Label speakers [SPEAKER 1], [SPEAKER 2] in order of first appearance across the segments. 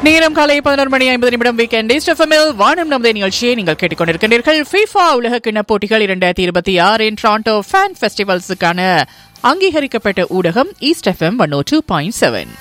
[SPEAKER 1] நேரம் காலை பதினோரு மணி ஐம்பது நிமிடம் வீக்கெண்ட் எஃப்எம்எல் வானம் நமது நிகழ்ச்சியை நீங்கள் கேட்டுக்கொண்டிருக்கின்றீர்கள் FIFA உலக கிண்ண போட்டிகள் இரண்டாயிரத்தி இருபத்தி ஆறின் டாரண்டோ ஃபேன் ஃபெஸ்டிவல்ஸுக்கான அங்கீகரிக்கப்பட்ட ஊடகம் east F M one O two point seven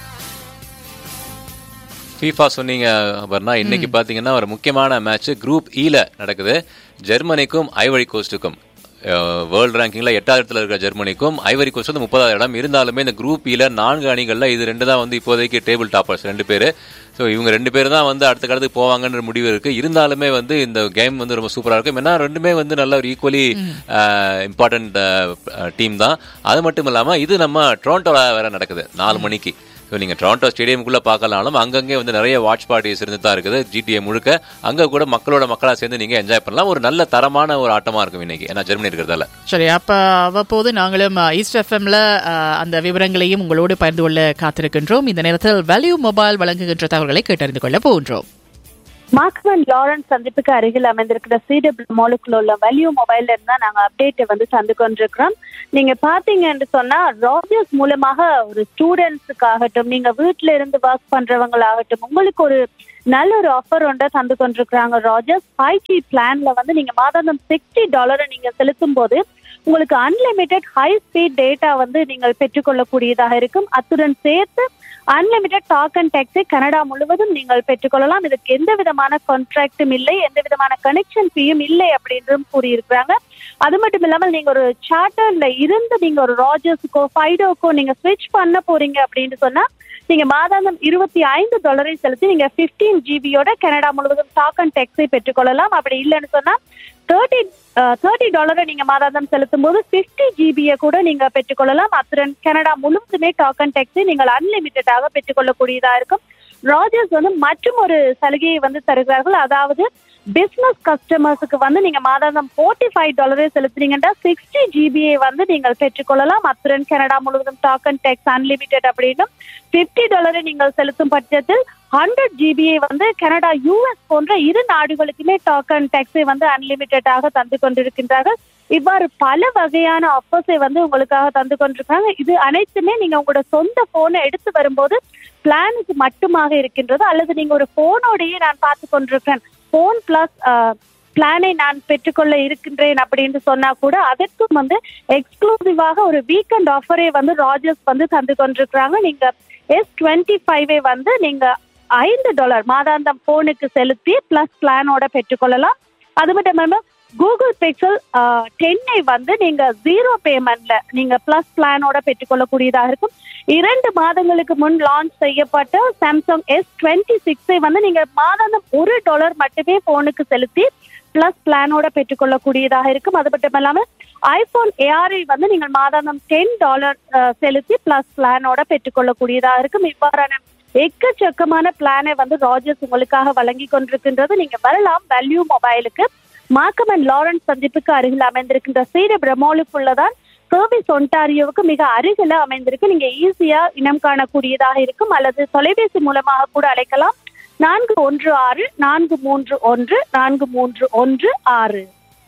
[SPEAKER 2] FIFA சொன்னீங்க அபர்ணா இன்னைக்கு பாத்தீங்கன்னா ஒரு முக்கியமான மேட்ச் குரூப் ஈல நடக்குது ஜெர்மனிக்கும் ஐவரி கோஸ்டுக்கும் வேர்ல்டு ரேங்கிங்ல எட்டாவது இடத்துல இருக்கிற ஜெர்மனிக்கும் ஐவரி கோஸ்ட் வந்து முப்பதாவது இடம் இருந்தாலுமே இந்த குரூப் ஈல நான்கு அணிகள்ல இது ரெண்டு தான் வந்து இப்போதைக்கு டேபிள் டாப்பர்ஸ் ரெண்டு பேரு ஸோ இவங்க ரெண்டு பேர் தான் வந்து அடுத்த கடத்துக்கு போவாங்கன்ற முடிவு இருக்கு இருந்தாலுமே வந்து இந்த கேம் வந்து ரொம்ப சூப்பரா இருக்கும் ஏன்னா ரெண்டுமே வந்து நல்ல ஒரு ஈக்குவலி இம்பார்ட்டன்ட் டீம் தான் அது மட்டும் இல்லாம இது நம்ம டொரண்டோல வேற நடக்குது நாலு மணிக்கு ஸோ நீங்கள் டொரண்டோ ஸ்டேடியமுக்குள்ளே பார்க்கலாலும் அங்கங்கே வந்து நிறைய வாட்ச் பார்ட்டிஸ் இருந்து தான் இருக்குது ஜிடிஏ முழுக்க அங்கே கூட மக்களோட மக்களாக சேர்ந்து நீங்கள் என்ஜாய் பண்ணலாம் ஒரு நல்ல தரமான ஒரு ஆட்டமாக இருக்கும் இன்னைக்கு ஏன்னா ஜெர்மனி இருக்கிறதால
[SPEAKER 1] சரி அப்ப அவ்வப்போது நாங்களும் ஈஸ்ட் எஃப்எம்ல அந்த விவரங்களையும் உங்களோடு பகிர்ந்து கொள்ள காத்திருக்கின்றோம் இந்த நேரத்தில் வேல்யூ மொபைல் வழங்குகின்ற தகவல்களை கேட்டறிந்து கொள்ள போகின்றோம்
[SPEAKER 3] மார்க்மன் லாரன்ஸ் சந்திப்புக்கு அருகில் அமைந்திருக்கிற சிடபிள்யூ மாலுக்குள்ள உள்ள வேல்யூ மொபைல்ல இருந்தா நாங்க அப்டேட்டை வந்து தந்து கொண்டிருக்கிறோம் நீங்க பாத்தீங்கன்னு சொன்னா ராஜர்ஸ் மூலமாக ஒரு ஸ்டூடெண்ட்ஸுக்காகட்டும் நீங்க வீட்டுல இருந்து ஒர்க் பண்றவங்களாகட்டும் உங்களுக்கு ஒரு நல்ல ஒரு ஆஃபர் ஒன்றை தந்து கொண்டிருக்கிறாங்க ராஜர்ஸ் ஃபைவ் ஜி பிளான்ல வந்து நீங்க மாதாந்தம் சிக்ஸ்டி டாலரை நீங்க செலுத்தும் போது உங்களுக்கு அன்லிமிட்டெட் ஹை ஸ்பீட் டேட்டா வந்து நீங்கள் பெற்றுக்கொள்ளக்கூடியதாக இருக்கும் அத்துடன் சேர்த்து அன்லிமிட்டெட் டாக் அண்ட் டேக்ஸை கனடா முழுவதும் நீங்கள் பெற்றுக்கொள்ளலாம் இதுக்கு எந்த விதமான கான்ட்ராக்டும் இல்லை எந்த விதமான கனெக்ஷன் ஃபீயும் இல்லை அப்படின்றும் கூறியிருக்கிறாங்க அது மட்டும் இல்லாமல் நீங்க ஒரு சார்ட்டர்ல இருந்து நீங்க ஒரு ராஜர்ஸுக்கோ ஃபைடோக்கோ நீங்க ஸ்விட்ச் பண்ண போறீங்க அப்படின்னு சொன்னா நீங்க மாதாந்தம் இருபத்தி ஐந்து டாலரை செலுத்தி நீங்க பிப்டீன் ஜிபியோட கனடா முழுவதும் டாக் அண்ட் டெக்ஸை பெற்றுக்கொள்ளலாம் அப்படி இல்லைன்னு சொன்னா தேர்ட்டி தேர்ட்டி டாலரை நீங்க மாதாந்தம் செலுத்தும் போது பிப்டி ஜிபியை கூட நீங்க பெற்றுக்கொள்ளலாம் அத்துடன் கனடா முழுவதுமே டாக் அண்ட் டெக்ஸை நீங்கள் அன்லிமிட்டடாக பெற்றுக்கொள்ளக்கூடியதா இருக்கும் ராஜர்ஸ் வந்து மற்றும் ஒரு சலுகையை வந்து தருகிறார்கள் அதாவது பிசினஸ் கஸ்டமர்ஸுக்கு வந்து நீங்க மாதாந்தம் ஃபோர்ட்டி ஃபைவ் டாலரே செலுத்துறீங்கன்னா சிக்ஸ்டி ஜிபியை வந்து நீங்கள் பெற்றுக்கொள்ளலாம் அத்துடன் கனடா முழுவதும் டாக் அண்ட் டெக்ஸ் அன்லிமிட்டெட் அப்படின்னும் பிப்டி டாலரை நீங்கள் செலுத்தும் பட்சத்தில் ஹண்ட்ரட் ஜிபியை வந்து கனடா யூஎஸ் போன்ற இரு நாடுகளுக்குமே டாக் அண்ட் டெக்ஸை வந்து அன்லிமிட்டடாக தந்து கொண்டிருக்கின்றார்கள் இவ்வாறு பல வகையான ஆஃபர்ஸை வந்து உங்களுக்காக தந்து கொண்டிருக்காங்க இது அனைத்துமே நீங்க உங்களோட சொந்த போனை எடுத்து வரும்போது பிளானுக்கு மட்டுமாக இருக்கின்றது அல்லது நீங்க ஒரு போனோடையே நான் பார்த்து கொண்டிருக்கேன் போன் பிளஸ் பிளானை நான் பெற்றுக்கொள்ள இருக்கின்றேன் அப்படின்னு சொன்னா கூட அதற்கும் வந்து எக்ஸ்க்ளூசிவாக ஒரு வீக்கெண்ட் ஆஃபரே வந்து ராஜர்ஸ் வந்து தந்து கொண்டிருக்கிறாங்க நீங்க எஸ் டுவெண்ட்டி ஃபைவை வந்து நீங்க ஐந்து டாலர் மாதாந்தம் போனுக்கு செலுத்தி பிளஸ் பிளானோட பெற்றுக்கொள்ளலாம் அது மட்டும் இல்லாமல் கூகுள் பிக்சல் டென்னை வந்து நீங்க ஜீரோ பேமெண்ட்ல நீங்க பிளஸ் பிளானோட பெற்றுக்கொள்ளக்கூடியதாக இருக்கும் இரண்டு மாதங்களுக்கு முன் லான்ச் செய்யப்பட்ட சாம்சங் எஸ் டுவெண்ட்டி சிக்ஸை வந்து நீங்க மாதாந்தம் ஒரு டாலர் மட்டுமே போனுக்கு செலுத்தி பிளஸ் பிளானோட பெற்றுக்கொள்ளக்கூடியதாக இருக்கும் அது மட்டும் இல்லாமல் ஐபோன் ஏஆரை வந்து நீங்கள் மாதாந்தம் டென் டாலர் செலுத்தி பிளஸ் பிளானோட பெற்றுக்கொள்ளக்கூடியதாக இருக்கும் இவ்வாறான எக்கச்சக்கமான பிளானை வந்து ராஜர்ஸ் உங்களுக்காக வழங்கி கொண்டிருக்கின்றது நீங்க வரலாம் வேல்யூ மொபைலுக்கு மார்க்கம் அண்ட் லாரன்ஸ் சந்திப்புக்கு அருகில் அமைந்திருக்கின்ற சீர பிரமோலுக்குள்ளதான் சர்வீஸ் ஒன்டாரியோவுக்கு மிக அருகில அமைந்திருக்கு நீங்க ஈஸியா இனம் காணக்கூடியதாக இருக்கும் அல்லது தொலைபேசி மூலமாக கூட அழைக்கலாம் நான்கு ஒன்று ஆறு நான்கு மூன்று ஒன்று நான்கு மூன்று ஒன்று ஆறு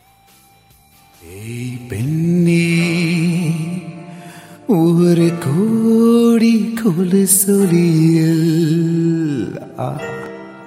[SPEAKER 4] ஏய் பெண்ணே ஒரு கோடி கொலு சொலியல்